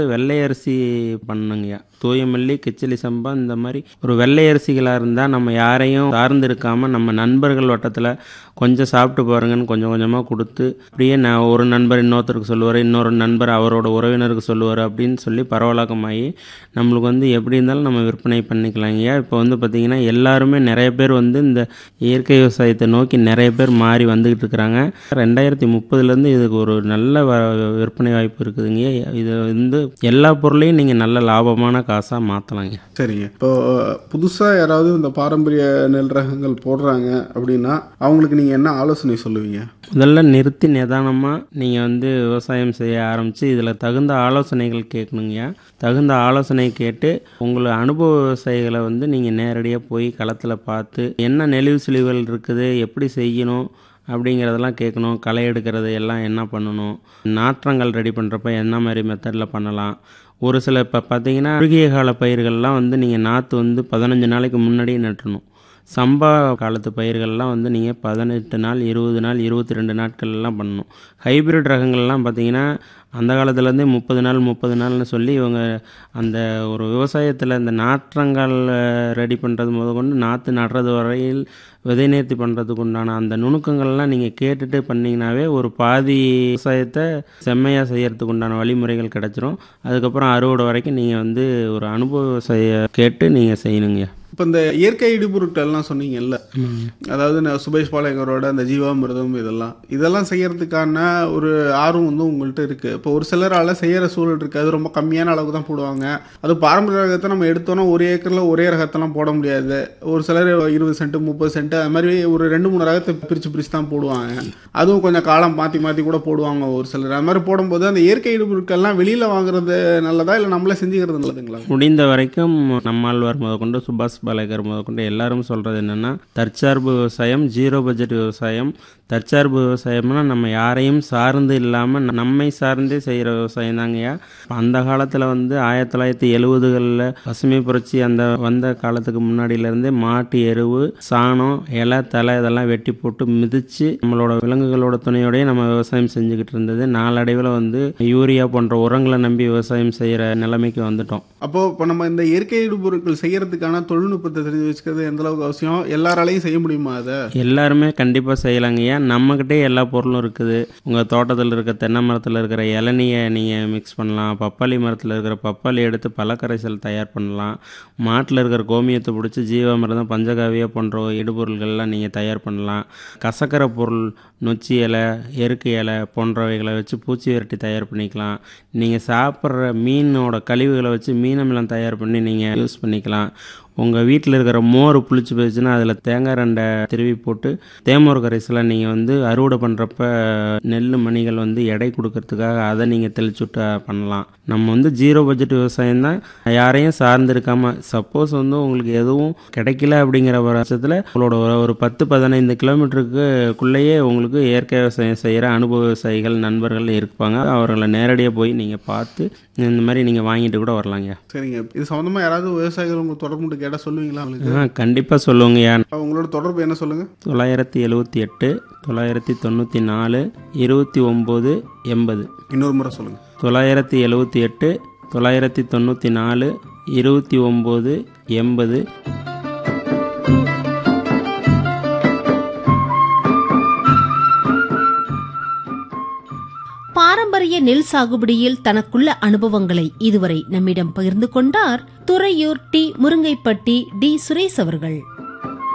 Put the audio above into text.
வெள்ளை அரிசி பண்ணுங்கய்யா தூயமல்லி கிச்சலி சம்பா இந்த மாதிரி ஒரு வெள்ளை அரிசிகளாக இருந்தால் நம்ம யாரையும் சார்ந்து இருக்காமல் நம்ம நண்பர்கள் வட்டத்தில் கொஞ்சம் சாப்பிட்டு பாருங்கன்னு கொஞ்சம் கொஞ்சமாக கொடுத்து அப்படியே நான் ஒரு நண்பர் இன்னொருத்தருக்கு சொல்லுவார் இன்னொரு நண்பர் அவரோட உறவினருக்கு சொல்லுவார் அப்படின்னு சொல்லி பரவலாக்கமாகி நம்மளுக்கு வந்து எப்படி இருந்தாலும் நம்ம விற்பனை பண்ணிக்கலாங்கய்யா இப்போ வந்து பார்த்திங்கன்னா எல்லாருமே நிறைய பேர் வந்து இந்த இயற்கை விவசாயத்தை நோக்கி நிறைய பேர் மாறி வந்துக்கிட்டு இருக்கிறாங்க ரெண்டாயிரத்தி முப்பதுலேருந்து இதுக்கு ஒரு நல்ல வ விற்பனை வாய்ப்பு இருக்குதுங்க இது வந்து எல்லா பொருளையும் நீங்கள் நல்ல லாபமான காசாக மாற்றலாங்க சரிங்க இப்போ புதுசாக யாராவது இந்த பாரம்பரிய நெல் ரகங்கள் போடுறாங்க அப்படின்னா அவங்களுக்கு நீங்கள் என்ன ஆலோசனை சொல்லுவீங்க முதல்ல நிறுத்தி நிதானமாக நீங்கள் வந்து விவசாயம் செய்ய ஆரம்பித்து இதில் தகுந்த ஆலோசனைகள் கேட்கணுங்கய்யா தகுந்த ஆலோசனை கேட்டு உங்களை அனுபவ விவசாயிகளை வந்து நீங்கள் நேரடியாக போய் களத்தில் பார்த்து என்ன நெளிவு சுழிவுகள் இருக்குது எப்படி செய்யணும் அப்படிங்கிறதெல்லாம் கேட்கணும் களை எடுக்கிறது எல்லாம் என்ன பண்ணணும் நாற்றங்கள் ரெடி பண்ணுறப்ப என்ன மாதிரி மெத்தடில் பண்ணலாம் ஒரு சில இப்போ பார்த்தீங்கன்னா குறுகிய கால பயிர்கள்லாம் வந்து நீங்கள் நாற்று வந்து பதினஞ்சு நாளைக்கு முன்னாடியே நட்டணும் சம்பா காலத்து பயிர்கள்லாம் வந்து நீங்கள் பதினெட்டு நாள் இருபது நாள் இருபத்தி ரெண்டு நாட்கள்லாம் பண்ணணும் ஹைபிரிட் ரகங்கள்லாம் பார்த்தீங்கன்னா அந்த காலத்துலேருந்தே முப்பது நாள் முப்பது நாள்னு சொல்லி இவங்க அந்த ஒரு விவசாயத்தில் இந்த நாற்றங்கள் ரெடி பண்ணுறது முத கொண்டு நாற்று நடுறது வரையில் விதை நேர்த்தி பண்ணுறதுக்கு உண்டான அந்த நுணுக்கங்கள்லாம் நீங்கள் கேட்டுட்டு பண்ணிங்கனாவே ஒரு பாதி விவசாயத்தை செம்மையாக செய்யறதுக்கு உண்டான வழிமுறைகள் கிடச்சிரும் அதுக்கப்புறம் அறுவடை வரைக்கும் நீங்கள் வந்து ஒரு அனுபவ விவசாய கேட்டு நீங்கள் செய்யணுங்க இப்போ இந்த இயற்கை இடுபொருட்கள்லாம் சொன்னீங்கல்ல அதாவது நான் சுபேஷ் பாளையங்கரோட அந்த ஜீவாமிர்தம் இதெல்லாம் இதெல்லாம் செய்யறதுக்கான ஒரு ஆர்வம் வந்து உங்கள்கிட்ட இருக்குது இப்போ ஒரு சிலரால் செய்கிற சூழல் இருக்குது அது ரொம்ப கம்மியான அளவுக்கு தான் போடுவாங்க அது பாரம்பரிய ரகத்தை நம்ம எடுத்தோன்னா ஒரு ஏக்கரில் ஒரே ரகத்தெல்லாம் போட முடியாது ஒரு சிலர் இருபது சென்ட் முப்பது சென்ட் அது மாதிரி ஒரு ரெண்டு மூணு ரகத்தை பிரித்து பிரித்து தான் போடுவாங்க அதுவும் கொஞ்சம் காலம் மாற்றி மாற்றி கூட போடுவாங்க ஒரு சிலர் அது மாதிரி போடும்போது அந்த இயற்கை இடுபொருட்கள்லாம் வெளியில் வாங்குறது நல்லதா இல்லை நம்மளே செஞ்சுக்கிறது நல்லதுங்களா முடிந்த வரைக்கும் நம்மாழ்வார் முதற்கொண்டு சுபாஷ் பாலேகர் முதற்கொண்டு எல்லாரும் சொல்கிறது என்னென்னா தற்சார்பு விவசாயம் ஜீரோ பட்ஜெட் விவசாயம் தற்சார்பு விவசாயம்னா நம்ம யாரையும் சார்ந்து இல்லாமல் நம்மை சார்ந்தே செய்கிற விவசாயம் தாங்கய்யா அந்த காலத்தில் வந்து ஆயிரத்தி தொள்ளாயிரத்தி எழுபதுகளில் பசுமை புரட்சி அந்த வந்த காலத்துக்கு முன்னாடியிலேருந்தே மாட்டு எருவு சாணம் இலை தலை இதெல்லாம் வெட்டி போட்டு மிதித்து நம்மளோட விலங்குகளோட துணையோடய நம்ம விவசாயம் செஞ்சுக்கிட்டு இருந்தது நாளடைவில் வந்து யூரியா போன்ற உரங்களை நம்பி விவசாயம் செய்கிற நிலைமைக்கு வந்துட்டோம் அப்போது இப்போ நம்ம இந்த இயற்கை இடுபொருட்கள் செய்யறதுக்கான தொழில்நுட்பத்தை தெரிஞ்சு வச்சுக்கிறது எந்த அளவுக்கு அவசியம் எல்லாராலையும் செய்ய முடியுமா அதை எல்லாருமே கண்டிப்பாக செய்யலாங்கய்யா நம்மக்கிட்டே எல்லா பொருளும் இருக்குது உங்கள் தோட்டத்தில் இருக்க தென்னை மரத்தில் இருக்கிற இளநியை நீங்கள் மிக்ஸ் பண்ணலாம் பப்பாளி மரத்தில் இருக்கிற பப்பாளி எடுத்து பழக்கரைசல் தயார் பண்ணலாம் மாட்டில் இருக்கிற கோமியத்தை பிடிச்சி ஜீவாமிர்தம் பஞ்சகாவியா போன்ற இடுபொருள்கள்லாம் நீங்கள் தயார் பண்ணலாம் கசக்கரை பொருள் நொச்சி இலை எருக்கு இலை போன்றவைகளை வச்சு பூச்சி விரட்டி தயார் பண்ணிக்கலாம் நீங்கள் சாப்பிட்ற மீனோட கழிவுகளை வச்சு மீனமிலம் தயார் பண்ணி நீங்கள் யூஸ் பண்ணிக்கலாம் உங்கள் வீட்டில் இருக்கிற மோர் புளிச்சு போயிடுச்சுன்னா அதில் தேங்காய் ரெண்டை திருவி போட்டு தேமோர் கரைசலை நீங்கள் வந்து அறுவடை பண்ணுறப்ப நெல் மணிகள் வந்து எடை கொடுக்கறதுக்காக அதை நீங்கள் தெளிச்சுட்டு பண்ணலாம் நம்ம வந்து ஜீரோ பட்ஜெட் விவசாயம் தான் யாரையும் சார்ந்து இருக்காமல் சப்போஸ் வந்து உங்களுக்கு எதுவும் கிடைக்கல அப்படிங்கிற பட்சத்தில் உங்களோட ஒரு ஒரு பத்து பதினைந்து கிலோமீட்டருக்குள்ளேயே உங்களுக்கு இயற்கை விவசாயம் செய்கிற அனுபவ விவசாயிகள் நண்பர்கள் இருப்பாங்க அவர்களை நேரடியாக போய் நீங்கள் பார்த்து இந்த மாதிரி நீங்கள் வாங்கிட்டு கூட வரலாங்க சரிங்க இது சம்மந்தமாக யாராவது விவசாயிகள் உங்களுக்கு தொடர்பு கேட்டால் சொல்லுவீங்களா உங்களுக்கு ஆ கண்டிப்பாக சொல்லுங்கய்யா உங்களோட தொடர்பு என்ன சொல்லுங்கள் தொள்ளாயிரத்தி எழுவத்தி எட்டு தொள்ளாயிரத்தி தொண்ணூற்றி நாலு இருபத்தி ஒம்பது எண்பது இன்னொரு முறை சொல்லுங்கள் தொள்ளாயிரத்தி எழுவத்தி எட்டு தொள்ளாயிரத்தி தொண்ணூற்றி நாலு இருபத்தி ஒம்பது எண்பது பாரம்பரிய நெல் சாகுபடியில் தனக்குள்ள அனுபவங்களை இதுவரை நம்மிடம் பகிர்ந்து கொண்டார் துறையூர் டி முருங்கைப்பட்டி டி சுரேஷ் அவர்கள்